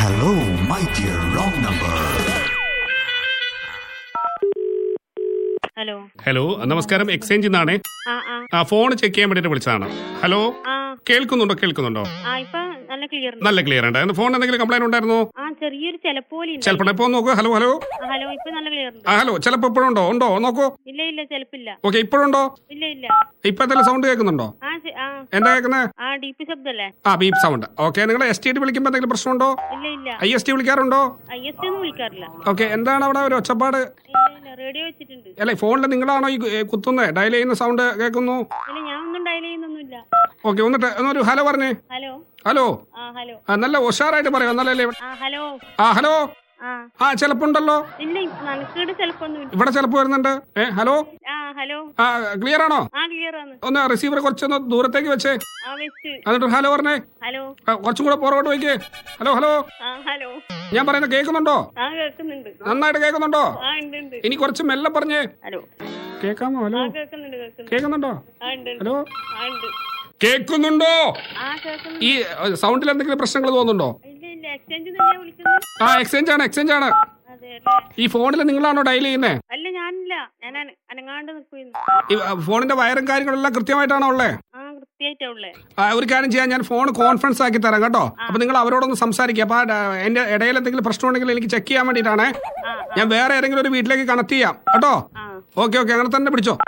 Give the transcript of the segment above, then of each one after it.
Hello, my dear wrong number. Hello hello നമസ്കാരം exchange നിന്നാണേ ആ ആ ആ ഫോൺ ചെക്ക് ചെയ്യാൻ വേണ്ടിട്ട് വിളിച്ചതാണ് ഹലോ ആ കേൾക്കുന്നുണ്ടോ കേൾക്കുന്നുണ്ടോ ആ ഇപ്പൊ നല്ല ക്ലിയർ ഉണ്ട് നല്ല ക്ലിയർ ഉണ്ട് ഫോൺ എന്തെങ്കിലും കംപ്ലൈന്റ് ഉണ്ടായിരുന്നോ ആ ചെറിയൊരു ചിലപ്പോലെ ഉണ്ട് ചിലപ്പോൾ ഇപ്പൊ നോക്കൂ ഹലോ ഹലോ ആ, ഹലോ ഇപ്പൊ നല്ല ക്ലിയർ ഉണ്ട് ആ ഹലോ ചിലപ്പോ ഇപ്പോഴുണ്ടോ ഉണ്ടോ നോക്കൂ ഇല്ല ഇല്ല ചിലപ്പില്ല ഓക്കെ ഇപ്പോഴുണ്ടോ ഇല്ല ഇല്ല ഇപ്പൊ എന്തെങ്കിലും സൗണ്ട് കേൾക്കുന്നുണ്ടോ ആ ചെ- ആ എന്താ കേൾക്കുന്നത് ആ ഡി പി ശബ്ദല്ലേ ആ ബീപ് സൗണ്ട് ഓക്കെ നിങ്ങൾ എസ് ടി വിളിക്കുമ്പോൾ എന്തെങ്കിലും പ്രശ്നമുണ്ടോ ഇല്ല ഇല്ല ഐ എസ് ടി വിളിക്കാറുണ്ടോ ഐ എസ് ഒന്നും വിളിക്കാറില്ല ഓക്കെ എന്താണ് അവിടെ ഒരു ഒച്ചപ്പാട് ഇല്ല ഇല്ല റേഡിയോ വെച്ചിട്ടുണ്ട് അല്ലെ ഫോണിൽ നിങ്ങളാണോ ഈ ഏ, കുത്തുന്നത് ഡയൽ ചെയ്യുന്ന സൗണ്ട് കേൾക്കുന്നു ഇല്ല ഞാൻ ഒന്നും ഡയൽ ചെയ്യുന്നൊന്നുമില്ല ഓക്കെ എന്നിട്ട് എന്നൊരു ഹലോ പറഞ്ഞേ ഹലോ ഹലോ ആ ഹലോ ആ നല്ല ഉഷാറായിട്ട് പറയാം എന്നല്ലേ ആ ഹലോ ആ ഹലോ ആ ആ ചിലപ്പുണ്ടല്ലോ ഇല്ല നനക്കേട് ചിലപ്പൊന്നുമില്ല ഇവിടെ ചിലപ്പോൾ വരുന്നുണ്ട് ഏ ഹലോ ആ ഹലോ ആ ക്ലിയർ ആണോ ആ ക്ലിയർ ആണ് ഒന്ന് റിസീവർ കുറച്ചൊന്ന് ദൂരത്തേക്ക് വെച്ചേ ആ വെച്ച് എന്നിട്ട് ഹലോ പറഞ്ഞേ ഹലോ ആ, കുറച്ചും കൂടെ പുറകോട്ട് വയ്ക്കേ ഹലോ ഹലോ ആ ഹലോ ഞാൻ പറയുന്നത് കേൾക്കുന്നുണ്ടോ ആ കേൾക്കുന്നുണ്ട് നന്നായിട്ട് കേൾക്കുന്നുണ്ടോ ആ ഉണ്ട് ഉണ്ട് ഇനി കുറച്ച് മെല്ലെ പറഞ്ഞേ ഹലോ കേൾക്കാമോ ഹലോ ആ കേൾക്കുന്നുണ്ട് കേൾക്കുന്നുണ്ട് കേൾക്കുന്നുണ്ടോ ആ ഉണ്ട് ഉണ്ട്. ഹലോ ആ ഉണ്ട് കേൾക്കുന്നുണ്ടോ ആ കേൾക്കുന്നുണ്ട് ഈ സൗണ്ടിൽ എന്തെങ്കിലും പ്രശ്നങ്ങൾ തോന്നുന്നുണ്ടോ ഇല്ല ഇല്ല എക്സ്ചേഞ്ച് തന്നെയാ വിളിക്കുന്നത് ആ എക്സ്ചേഞ്ച് ആണ് എക്സ്ചേഞ്ച് ആണ് അതെ അല്ലേ ഈ ഫോണിൽ നിങ്ങളാണോ ഡയൽ ചെയ്യുന്നത് അല്ല ഞാനില്ല ഞാൻ അന- അനങ്ങാണ്ട് നിൽക്കുന്നു ഈ ആ, ഫോണിന്റെ വയറും കാര്യങ്ങളെല്ലാം കൃത്യമായിട്ടാണോ ഉള്ളത് ആ കൃത്യമായിട്ടാ ഉള്ളേ ഒരു കാര്യം ചെയ്യാൻ ഞാൻ ഫോൺ കോൺഫറൻസ് ആക്കി തരാം കേട്ടോ അപ്പൊ നിങ്ങൾ അവരോടൊന്ന് സംസാരിക്കുക അപ്പൊ ആ, എന്റെ ഇടയിൽ എന്തെങ്കിലും പ്രശ്നം ഉണ്ടെങ്കിൽ എനിക്ക് ചെക്ക് ചെയ്യാൻ വേണ്ടിയിട്ടാണ് ആ ഞാൻ വേറെ ഏതെങ്കിലും ഒരു വീട്ടിലേക്ക് കണക്ട് ചെയ്യാം കേട്ടോ ആ ഓക്കെ ഓക്കെ അങ്ങനെ തന്നെ പിടിച്ചോ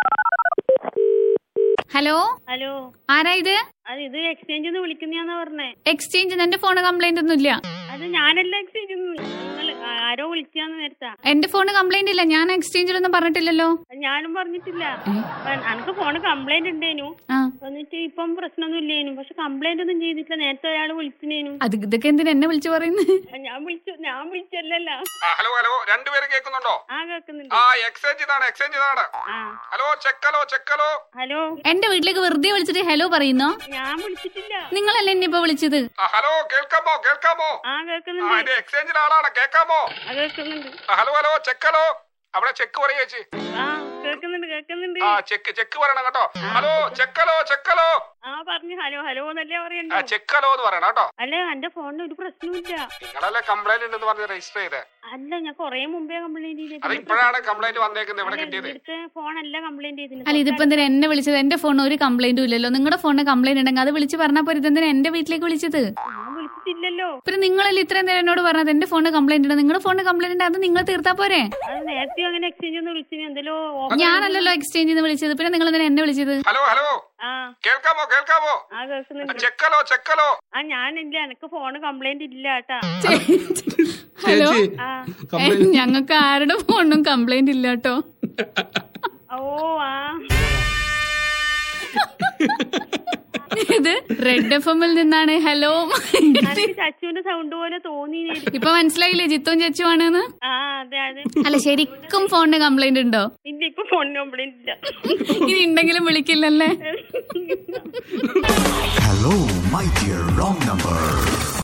ഹലോ ഹലോ ആരാ ഇത് അത് ഇത് എക്സ്ചേഞ്ച് നിന്ന് വിളിക്കുന്നയാന്നാ പറഞ്ഞേ എക്സ്ചേഞ്ച് എന്റെ ഫോണ് കംപ്ലൈന്റ് ഒന്നും ഇല്ല അത് ഞാനല്ല എക്സ്ചേഞ്ച് നിങ്ങൾ ആരോ വിളിച്ചാന്ന് നേരത്താ എന്റെ ഫോണ് കംപ്ലൈന്റ് ഇല്ല ഞാൻ എക്സ്ചേഞ്ചിലൊന്നും പറഞ്ഞിട്ടില്ലല്ലോ അത് ഞാനും പറഞ്ഞിട്ടില്ല അനക്ക് ഫോണ് കംപ്ലൈന്റ് ഉണ്ടേനു ആ എന്നിട്ട് ഇപ്പം പ്രശ്നമൊന്നും ഇല്ലേനു പക്ഷെ കംപ്ലൈന്റ് ഒന്നും ചെയ്തിട്ടില്ല നേരത്തെ അയാൾ വിളിച്ചിനേനു അത് ഇതൊക്കെ എന്തിനാ എന്നെ വിളിച്ചു പറയുന്നത് ഞാൻ വിളിച്ചു ഞാൻ വിളിച്ചല്ലല്ല ഹലോ ഹലോ രണ്ടുപേരും കേൾക്കുന്നുണ്ടോ ആ കേൾക്കുന്നുണ്ട് ആ എക്സ്ചേഞ്ച് ഇതാണ് എക്സ്ചേഞ്ച് ഇതാണ് ആ ഹലോ ചെക്കലോ ചെക്കലോ ഹലോ എന്റെ വീട്ടിലേക്ക് വെറുതെ വിളിച്ചിട്ട് ഹലോ പറയുന്നോ ഞാൻ വിളിച്ചിട്ടില്ല നിങ്ങളല്ലേ എന്നെ ഇപ്പൊ വിളിച്ചത് ഹലോ കേൾക്കാമോ കേൾക്കാമോ ആ കേൾക്കുന്നുണ്ട് ഇത് എക്സ്ചേഞ്ചിലെ ആളാണ് കേൾക്കാമോ ആ കേൾക്കുന്നുണ്ട് ഹലോ ഹലോ ചെക്കലോ അവിടെ ചെക്ക് പറയാ ചേച്ചി ആ കേൾക്കുന്നുണ്ട് കേൾക്കുന്നുണ്ട് ആ ചെക്ക് ചെക്ക് പറയണം കേട്ടോ ഹലോ ചെക്കലോ ചെക്കലോ ആ പറഞ്ഞു ഹലോ ഹലോ എന്നല്ലേ ആ പറയണ്ടു ചെക്കലോ എന്ന് പറയണം കേട്ടോ അല്ല എന്റെ ഫോണിന് ഒരു പ്രശ്നവുമില്ല നിങ്ങളല്ലേ കംപ്ലൈന്റ് ഉണ്ടെന്ന് പറഞ്ഞ് രജിസ്റ്റർ ചെയ്തേ അല്ല ഞാൻ കൊറേ മുമ്പേ കംപ്ലൈന്റ് അത് ഇപ്പോഴാണ് കംപ്ലൈന്റ് വന്നേക്കുന്നത് ഇവിടെ കിട്ടിയത് ഇവിടുത്തെ ഫോണല്ല കംപ്ലൈന്റ് അല്ല ചെയ്തിരുന്നു ഇതിപ്പോ എന്തിനാ എന്നെ വിളിച്ചത് എന്റെ ഫോണിന് ഒരു കംപ്ലൈന്റും ഇല്ലല്ലോ നിങ്ങളുടെ ഫോണിന് കംപ്ലൈന്റ് ഉണ്ടെങ്കിൽ അത് വിളിച്ച് പറഞ്ഞാൽ പോരെ ഇതെന്തിനാ എന്റെ വീട്ടിലേക്ക് വിളിച്ചത് ഞാൻ വിളിച്ചിട്ടില്ലല്ലോ പിന്നെ നിങ്ങളല്ലേ ഇത്രയും നേരം എന്നോട് പറഞ്ഞത് എന്റെ ഫോണിന് കംപ്ലൈന്റ് ഉണ്ട് നിങ്ങളുടെ ഫോണിന് കംപ്ലൈന്റ് ഉണ്ട് അത് നിങ്ങൾ തീർത്താ പോരെ അത് നേരത്തെ അങ്ങനെ എക്സ്ചേഞ്ച് ഒന്ന് വിളിച്ചു എന്തല്ലോ ഓഫർ ഞാനല്ലല്ലോ എക്സ്ചേഞ്ച് നിന്ന് വിളിച്ചത് പിന്നെ നിങ്ങൾ എന്തിനാ എന്നെ വിളിച്ചത് ഹലോ ഹലോ ആ കേൾക്കാമോ കേൾക്കാമോ ആ കേൾക്കുന്നുണ്ട് ചെക്കലോ ചെക്കലോ ആ ഞാനില്ല എനിക്ക് ഫോണ് കംപ്ലൈന്റ് ഇല്ല കേട്ടാ ഹലോ ആ ഞങ്ങൾക്ക് ആരുടെ ഫോണിനും കംപ്ലൈന്റ് ഇല്ല കേട്ടോ ഓ ആ ഇത് റെഡ് എഫ് എമ്മിൽ നിന്നാണ് ഹലോ എനിക്ക് ചച്ചുവിന്റെ സൗണ്ട് പോലെ തോന്നി ഇപ്പൊ മനസ്സിലായില്ലേ ജിത്തും ചച്ചുവാണെന്ന് ആ അതെ അതെ അല്ല ശരിക്കും ഫോണിന് കംപ്ലൈന്റ് ഉണ്ടോ ഇല്ല ഇപ്പൊ ഫോണിന് കംപ്ലൈന്റ് ഇല്ല ഇനി ഉണ്ടെങ്കിലും വിളിക്കില്ലല്ലേ Hello, my dear wrong number.